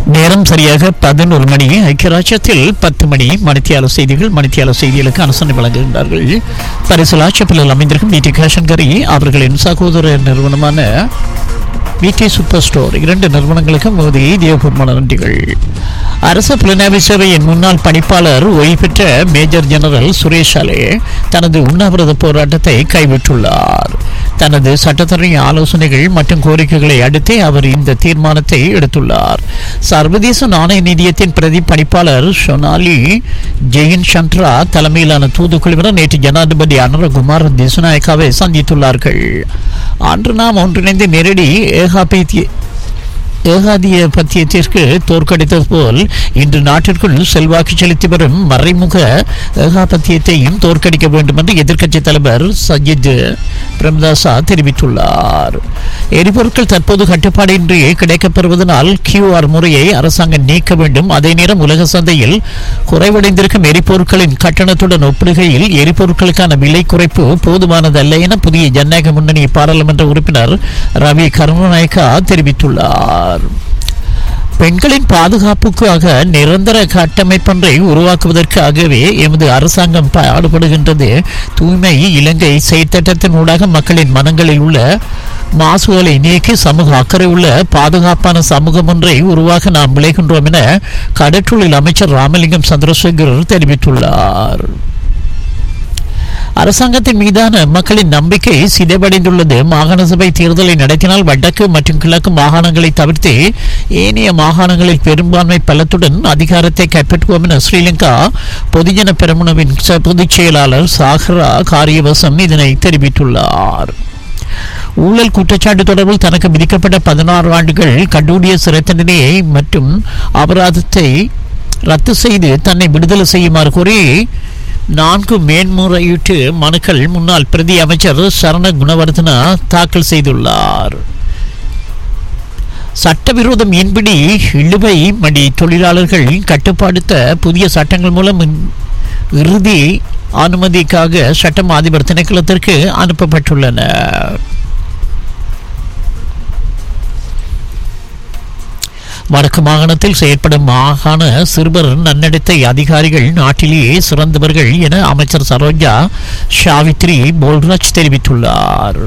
நேரம் சரியாக பதினோரு மணி ஐக்கியராஜ்யத்தில் பத்து மணி மணித்தியால செய்திகள் மணித்தியால செய்திகளுக்கு அனுசரணை வழங்குகின்றார்கள் பரிசு லாட்சப்பில் அமைந்திருக்கும் டிடி கேஷன்கரி அவர்களின் சகோதர நிறுவனமான விடி சூப்பர் ஸ்டோர் இரண்டு நிறுவனங்களுக்கு மோதி தேவபெருமான நன்றிகள் அரசு புலனாய்வு சேவையின் முன்னாள் பணிப்பாளர் ஓய்வு பெற்ற மேஜர் ஜெனரல் சுரேஷ் அலே தனது உண்ணாவிரத போராட்டத்தை கைவிட்டுள்ளார் தனது சட்டத்தரணி ஆலோசனைகள் மற்றும் கோரிக்கைகளை அடுத்தே அவர் இந்த தீர்மானத்தை எடுத்துள்ளார் சர்வதேச நாணய நிதியத்தின் பிரதி பணிப்பாளர் சொனாலி ஜெயின் சந்திரா தலைமையிலான தூதுக்குழுவினர் நேற்று ஜனாதிபதி அனுரகுமார் திசுநாயக்காவை சந்தித்துள்ளார்கள் அன்று நாம் ஒன்றிணைந்து நேரடி ஏகாபி ஏகாதிபத்தியத்திற்கு தோற்கடித்தது போல் இன்று நாட்டிற்குள் செல்வாக்கு செலுத்தி வரும் மறைமுக ஏகாபத்தியத்தையும் தோற்கடிக்க வேண்டும் என்று எதிர்க்கட்சித் தலைவர் சஜித் பிரேமதாசா தெரிவித்துள்ளார் எரிபொருட்கள் தற்போது கட்டுப்பாடின்றி கிடைக்கப்பெறுவதனால் கியூஆர் முறையை அரசாங்கம் நீக்க வேண்டும் அதே நேரம் உலக சந்தையில் குறைவடைந்திருக்கும் எரிபொருட்களின் கட்டணத்துடன் ஒப்பிடுகையில் எரிபொருட்களுக்கான விலை குறைப்பு போதுமானதல்ல என புதிய ஜனநாயக முன்னணி பாராளுமன்ற உறுப்பினர் ரவி கருணாநாயக்கா தெரிவித்துள்ளார் பெண்களின் பாதுகாப்புக்காக நிரந்தர கட்டமைப்பொன்றை உருவாக்குவதற்காகவே எமது அரசாங்கம் பாடுபடுகின்றது தூய்மை இலங்கை செயற்திட்டத்தின் ஊடாக மக்களின் மனங்களில் உள்ள மாசுகளை நீக்கி சமூக அக்கறை உள்ள பாதுகாப்பான சமூகம் ஒன்றை உருவாக்க நாம் விளைகின்றோம் என கடற்றொழில் அமைச்சர் ராமலிங்கம் சந்திரசேகர் தெரிவித்துள்ளார் அரசாங்கத்தின் மீதான மக்களின் நம்பிக்கை சிதைவடைந்துள்ளது மாகாண சபை தேர்தலை நடத்தினால் வடக்கு மற்றும் கிழக்கு மாகாணங்களை தவிர்த்து ஏனைய மாகாணங்களில் பெரும்பான்மை பலத்துடன் அதிகாரத்தை கைப்பற்றுவோம் என ஸ்ரீலங்கா பொதுஜன பெரமுனவின் ச- பொதுச் செயலாளர் சாகரா காரியவசம் இதனை தெரிவித்துள்ளார் ஊழல் குற்றச்சாட்டு தொடர்பில் தனக்கு விதிக்கப்பட்ட பதினாறு ஆண்டுகள் கண்டூடிய சிறை தண்டனையை மற்றும் அபராதத்தை ரத்து செய்து தன்னை விடுதலை செய்யுமாறு கோரி நான்கு மேன்முறையீட்டு மனுக்கள் முன்னாள் பிரதி அமைச்சர் சரண குணவர்தனா தாக்கல் செய்துள்ளார் சட்டவிரோத மீன்பிடி இழுவை மடி தொழிலாளர்கள் கட்டுப்படுத்த புதிய சட்டங்கள் மூலம் இன்- இறுதி அனுமதிக்காக சட்டம் அதிபர் திணைக்களத்திற்கு அனுப்பப்பட்டுள்ளன வடக்கு மாகாணத்தில் செயற்படும் மாகாண சிறுவர் நன்னடத்தை அதிகாரிகள் நாட்டிலேயே சிறந்தவர்கள் என அமைச்சர் சரோஜா ஷாவித்ரி போல்ராஜ் தெரிவித்துள்ளார்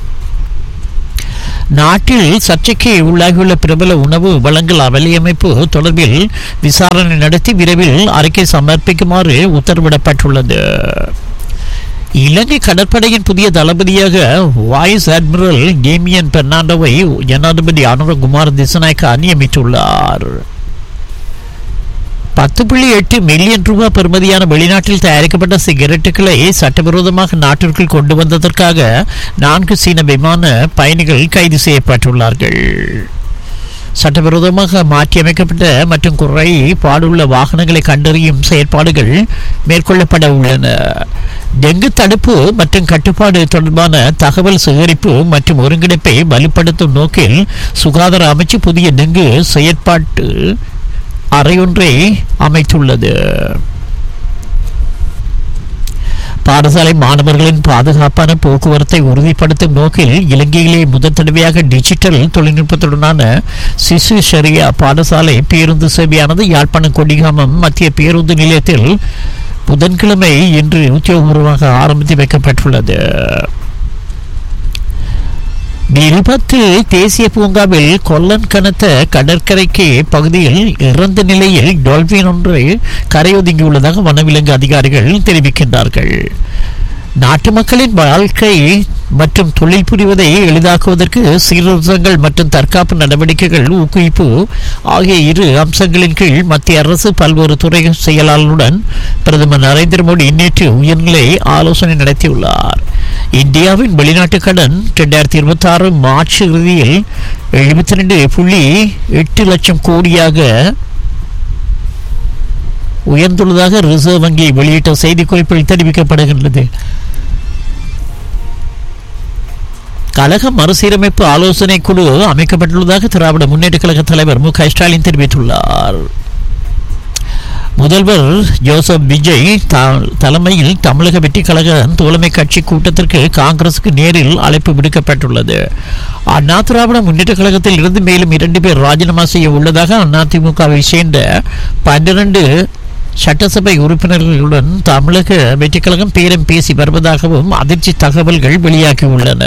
நாட்டில் சர்ச்சைக்கு உள்ளாகியுள்ள பிரபல உணவு வழங்கல் வலையமைப்பு தொடர்பில் விசாரணை நடத்தி விரைவில் அறிக்கை சமர்ப்பிக்குமாறு உத்தரவிடப்பட்டுள்ளது இலங்கை கடற்படையின் புதிய தளபதியாக வைஸ் அட்மிரல் கேமியன் பெர்னாண்டோவை ஜனாதிபதி அனுரகுமார் திசநாயக்கா நியமித்துள்ளார் பத்து புள்ளி எட்டு மில்லியன் ரூபாய் பெறுமதியான வெளிநாட்டில் தயாரிக்கப்பட்ட சிகரெட்டுகளை சட்டவிரோதமாக நாட்டிற்குள் கொண்டு வந்ததற்காக நான்கு சீன விமான பயணிகள் கைது செய்யப்பட்டுள்ளார்கள் சட்டவிரோதமாக மாற்றியமைக்கப்பட்ட மற்றும் குறை பாடுள்ள வாகனங்களை கண்டறியும் செயற்பாடுகள் மேற்கொள்ளப்பட உள்ளன டெங்கு தடுப்பு மற்றும் கட்டுப்பாடு தொடர்பான தகவல் சேகரிப்பு மற்றும் ஒருங்கிணைப்பை வலுப்படுத்தும் நோக்கில் சுகாதார அமைச்சு புதிய டெங்கு செயற்பாட்டு அறையொன்றை அமைத்துள்ளது பாடசாலை மாணவர்களின் பாதுகாப்பான போக்குவரத்தை உறுதிப்படுத்தும் நோக்கில் இலங்கையிலே முதல் தடவையாக டிஜிட்டல் தொழில்நுட்பத்துடனான சிசு ஷரியா பாடசாலை பேருந்து சேவையானது யாழ்ப்பாணம் கொடிகாமம் மத்திய பேருந்து நிலையத்தில் புதன்கிழமை இன்று உத்தியோகபூர்வமாக ஆரம்பித்து வைக்கப்பட்டுள்ளது விருபத்து தேசிய பூங்காவில் கொல்லன் கனத்த கடற்கரைக்கு பகுதியில் இறந்த நிலையில் டால்பின் ஒன்று கரையொதுங்கியுள்ளதாக வனவிலங்கு அதிகாரிகள் தெரிவிக்கின்றார்கள் நாட்டு மக்களின் வாழ்க்கை மற்றும் தொழில் புரிவதை எளிதாக்குவதற்கு சீர்திருத்தங்கள் மற்றும் தற்காப்பு நடவடிக்கைகள் ஊக்குவிப்பு ஆகிய இரு அம்சங்களின் கீழ் மத்திய அரசு பல்வேறு துறை செயலாளருடன் பிரதமர் நரேந்திர மோடி நேற்று உயர்நிலை ஆலோசனை நடத்தியுள்ளார் இந்தியாவின் வெளிநாட்டு கடன் இரண்டாயிரத்தி இருபத்தி ஆறு மார்ச் இறுதியில் எழுபத்தி ரெண்டு புள்ளி எட்டு லட்சம் கோடியாக உயர்ந்துள்ளதாக ரிசர்வ் வங்கி வெளியிட்ட செய்திக்குறிப்பில் தெரிவிக்கப்படுகின்றது கழக மறுசீரமைப்பு ஆலோசனை குழு அமைக்கப்பட்டுள்ளதாக திராவிட முன்னேற்ற கழக தலைவர் மு க ஸ்டாலின் தெரிவித்துள்ளார் முதல்வர் ஜோசப் விஜய் த- தலைமையில் தமிழக வெற்றி கழக தோழமை கட்சி கூட்டத்திற்கு காங்கிரசுக்கு நேரில் அழைப்பு விடுக்கப்பட்டுள்ளது அண்ணா திராவிட முன்னேற்ற கழகத்தில் இருந்து மேலும் இரண்டு பேர் ராஜினாமா செய்ய உள்ளதாக அதிமுகவை சேர்ந்த பன்னிரண்டு சட்டசபை உறுப்பினர்களுடன் தமிழக வெற்றி கழகம் பேரம் பேசி வருவதாகவும் அதிர்ச்சி தகவல்கள் வெளியாகியுள்ளன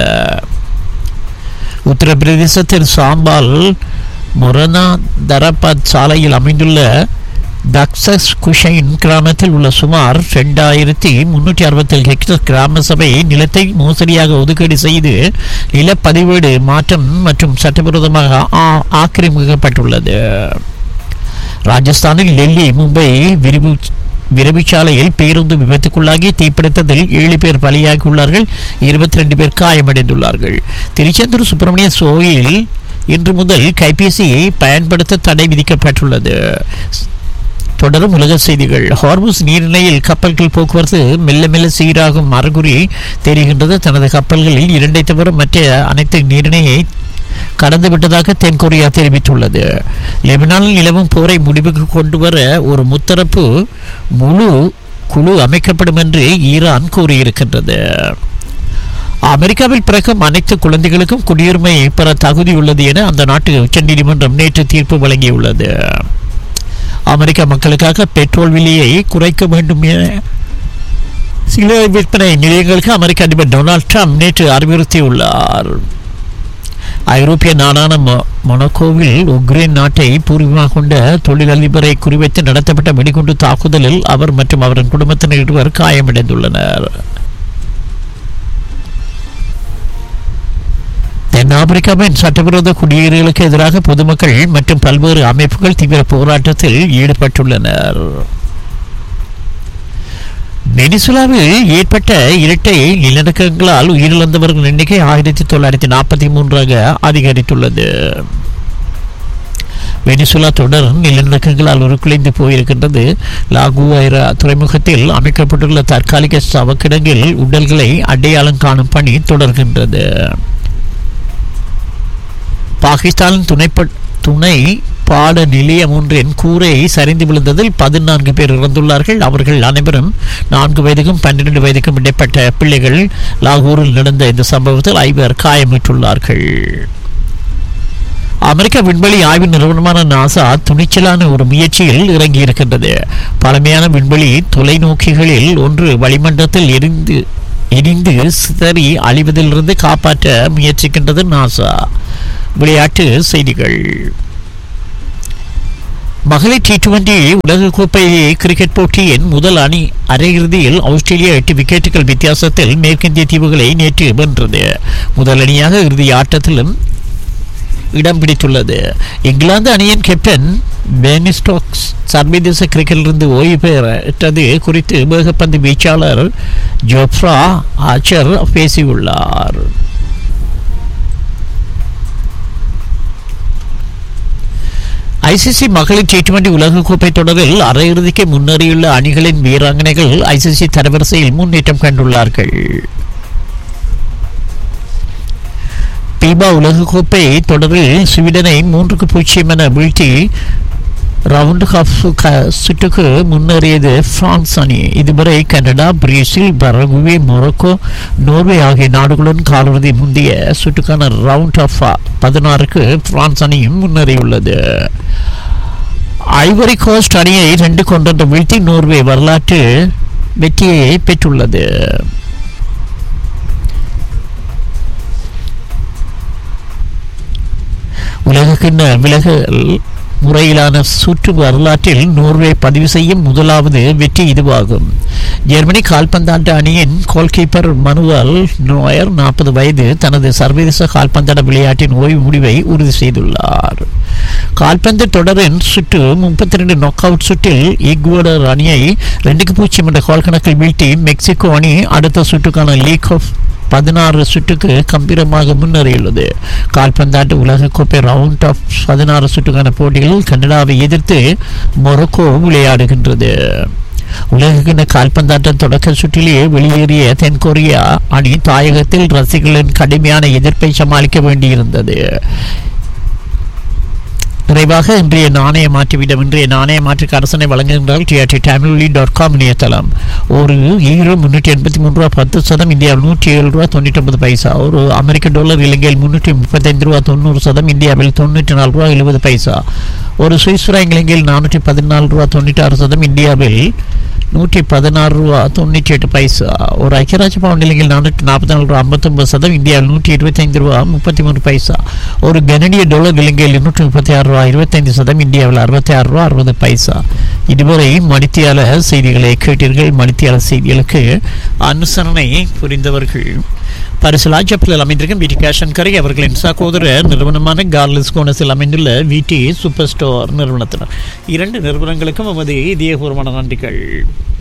உத்தரப்பிரதேசத்தில் சாம்பால் மொரனா தரபாத் சாலையில் அமைந்துள்ள தக்சஸ் குஷைன் கிராமத்தில் உள்ள சுமார் ரெண்டாயிரத்தி முன்னூற்றி அறுபத்தேழு ஹெக்டர் கிராம சபை நிலத்தை மோசடியாக ஒதுக்கீடு செய்து நிலப்பதிவேடு மாற்றம் மற்றும் சட்டவிரோதமாக ஆ- ஆக்கிரமிக்கப்பட்டுள்ளது ராஜஸ்தானில் டெல்லி மும்பை விரிவு விரைவுச்சாலையில் பேருந்து விபத்துக்குள்ளாகி தீப்பிடித்ததில் ஏழு பேர் பலியாகியுள்ளார்கள் இருபத்தி ரெண்டு பேர் காயமடைந்துள்ளார்கள் திருச்செந்தூர் சுப்பிரமணிய கோயில் இன்று முதல் கைபேசியை பயன்படுத்த தடை விதிக்கப்பட்டுள்ளது தொடரும் உலக செய்திகள் ஹார்முஸ் நீர்நிலையில் கப்பல்கள் போக்குவரத்து மெல்ல மெல்ல சீராகும் அறிகுறி தெரிகின்றது தனது கப்பல்களில் இரண்டை தவிர மற்ற அனைத்து நீரிணையை கடந்து விட்டதாக தென்கொரியா தெரிவித்துள்ளது லெபனானில் நிலவும் போரை முடிவுக்கு கொண்டு வர ஒரு முத்தரப்பு முழு குழு அமைக்கப்படும் என்று ஈரான் கூறியிருக்கின்றது அமெரிக்காவில் பிறக்கும் அனைத்து குழந்தைகளுக்கும் குடியுரிமை பெற தகுதியுள்ளது என அந்த நாட்டு உச்சநீதிமன்றம் நேற்று தீர்ப்பு வழங்கியுள்ளது அமெரிக்க மக்களுக்காக பெட்ரோல் விலையை குறைக்க வேண்டும் என சில விற்பனை நிலையங்களுக்கு அமெரிக்க அதிபர் டொனால்ட் ட்ரம்ப் நேற்று அறிவுறுத்தியுள்ளார் ஐரோப்பிய நாடான மொ- மொனாக்கோவில் உக்ரைன் நாட்டை பூர்வீகமாக கொண்ட தொழிலதிபரை குறிவைத்து நடத்தப்பட்ட வெடிகுண்டு தாக்குதலில் அவர் மற்றும் அவரின் குடும்பத்தினர் இருவர் காயமடைந்துள்ளனர் தென்னாப்பிரிக்காவின் சட்டவிரோத குடியேறிகளுக்கு எதிராக பொதுமக்கள் மற்றும் பல்வேறு அமைப்புகள் தீவிர போராட்டத்தில் ஈடுபட்டுள்ளனர் வெனிசுலாவில் ஏற்பட்ட இரட்டை நிலநடுக்கங்களால் உயிரிழந்தவர்கள் எண்ணிக்கை ஆயிரத்தி தொள்ளாயிரத்தி நாற்பத்தி மூன்றாக அதிகரித்துள்ளது வெனிசுலா தொடர் நிலநடுக்கங்களால் உருக்குலைந்து போயிருக்கின்றது லாகுவைரா துறைமுகத்தில் அமைக்கப்பட்டுள்ள தற்காலிக சவக்கிடங்கில் உடல்களை அடையாளம் காணும் பணி தொடர்கின்றது பாகிஸ்தான் துணைப்ப துணை பாட நிலையம் ஒன்றின் கூரை சரிந்து விழுந்ததில் பதினான்கு பேர் இறந்துள்ளார்கள் அவர்கள் அனைவரும் நான்கு வயதுக்கும் பன்னிரண்டு வயதுக்கும் இடைப்பட்ட பிள்ளைகள் லாகூரில் நடந்த இந்த சம்பவத்தில் ஐவர் காயமுற்றுள்ளார்கள் அமெரிக்க விண்வெளி ஆய்வு நிறுவனமான நாசா துணிச்சலான ஒரு முயற்சியில் இறங்கியிருக்கின்றது பழமையான விண்வெளி தொலைநோக்கிகளில் ஒன்று வளிமண்டலத்தில் எரிந்து எரிந்து சிதறி அழிவதிலிருந்து காப்பாற்ற முயற்சிக்கின்றது நாசா விளையாட்டு செய்திகள் மகளிர் டி டுவெண்டி உலகக்கோப்பை கிரிக்கெட் போட்டியின் முதல் அணி அரையிறுதியில் ஆஸ்திரேலியா எட்டு விக்கெட்டுகள் வித்தியாசத்தில் மேற்கிந்திய தீவுகளை நேற்று வென்றது முதல் அணியாக இறுதி ஆட்டத்திலும் இடம் பிடித்துள்ளது இங்கிலாந்து அணியின் கேப்டன் பெனிஸ்டோக்ஸ் சர்வதேச கிரிக்கெட்டிலிருந்து ஓய்வு பெற்றது குறித்து வேகப்பந்து வீச்சாளர் ஜோப்ரா ஆச்சர் பேசியுள்ளார் ஐசிசி மகளிர் டி டுவெண்டி உலகக்கோப்பை தொடரில் அரையிறுதிக்கு முன்னேறியுள்ள அணிகளின் வீராங்கனைகள் ஐசிசி தரவரிசையில் முன்னேற்றம் கண்டுள்ளார்கள் பீபா உலகக்கோப்பை தொடரில் ஸ்வீடனை மூன்றுக்கு பூஜ்ஜியம் என வீழ்த்தி ரவுண்ட் ஆஃப் சுற்றுக்கு முன்னேறியது பிரான்ஸ் அணி இதுவரை Canada Brazil Paraguay Morocco Norway ஆகிய நாடுகளுடன் காலிறுதி முந்தைய சுற்றுக்கான ரவுண்ட் ஆஃப் பதினாறுக்கு பிரான்ஸ் அணியும் முன்னேறியுள்ளது ஐவரி கோஸ்ட் அணியை ரெண்டு கொண்டொன்று வீழ்த்தி நோர்வே வரலாற்று வெற்றியை பெற்றுள்ளது உலகக்கிண்ண விலகல் முறையிலான சுற்று வரலாற்றில் நோர்வே பதிவு செய்யும் முதலாவது வெற்றி இதுவாகும் ஜெர்மனி கால்பந்தாட்ட அணியின் கோல்கீப்பர் மனுவல் நோயர் நாற்பது வயது தனது சர்வதேச கால்பந்தாட்ட விளையாட்டின் ஓய்வு முடிவை உறுதி செய்துள்ளார் கால்பந்து தொடரின் சுற்று முப்பத்தி ரெண்டு நாக் அவுட் சுற்றில் ஈக்வடர் அணியை ரெண்டுக்கு பூஜ்ஜியம் என்ற கோல் கணக்கில் வீழ்த்தி மெக்சிகோ அணி அடுத்த சுற்றுக்கான லீக் ஆஃப் பதினாறு சுற்றுக்கு கம்பீரமாக முன்னேறியுள்ளது கால்பந்தாட்டு உலகக்கோப்பை ரவுண்ட் ஆஃப் பதினாறு சுற்றுக்கான போட்டிகளில் கனடாவை எதிர்த்து மொரோக்கோ விளையாடுகின்றது உலகக்கிண கால்பந்தாட்ட தொடக்க சுற்றிலேயே வெளியேறிய தென்கொரியா அணி தாயகத்தில் ரசிகர்களின் கடுமையான எதிர்ப்பை சமாளிக்க வேண்டியிருந்தது நிறைவாக இன்றைய நாணய மாற்றுவிடம் இன்றைய நாணய மாற்றுக்கு அரசனை வழங்குகின்றால் டிஆர்டி தமிழ் டாட் காம் இணையதளம் ஒரு ஈரோ முன்னூற்றி எண்பத்தி மூணு ரூபா பத்து சதம் இந்தியாவில் நூற்றி ஏழு ரூபா தொண்ணூற்றி ஒன்பது பைசா ஒரு அமெரிக்க டாலர் இலங்கையில் முன்னூற்றி முப்பத்தைந்து ரூபா தொண்ணூறு சதம் இந்தியாவில் தொண்ணூற்றி நாலு ரூபா எழுபது பைசா ஒரு சுவிஸ் ஃப்ராங்க் இலங்கையில் நானூற்றி பதினாலு ரூபா தொண்ணூற்றி ஆறு சதம் இந்தியாவில் நூற்றி பதினாறு ரூபா தொண்ணூற்றி எட்டு பைசா ஒரு ஐக்கியராஜ பவுண்ட் இலங்கையில் நானூற்றி நாற்பத்தி நாலு ரூபா ஐம்பத்தொம்பது சதம் இந்தியாவில் நூற்றி இருபத்தைந்து ரூபா முப்பத்தி மூணு பைசா ஒரு கனடிய டாலர் இலங்கையில் இருநூற்றி முப்பத்தி ஆறு ரூபா இருபத்தைந்து சதம் இந்தியாவில் அறுபத்தி ஆறு ரூபா அறுபது பைசா இதுவரை மணித்தியால செய்திகளை கேட்டீர்கள் மணித்தியால செய்திகளுக்கு அனுசரணை புரிந்தவர்கள் பரிசு லாஜப்பில் அமைந்திருக்கும் விடி கேஷன் கரை அவர்களின் சகோதர நிறுவனமான கார்லஸ் கோனஸில் அமைந்துள்ள விடி சூப்பர் ஸ்டோர் நிறுவனத்தினர் இரண்டு நிறுவனங்களுக்கும் நமது இதயபூர்வமான நன்றிகள்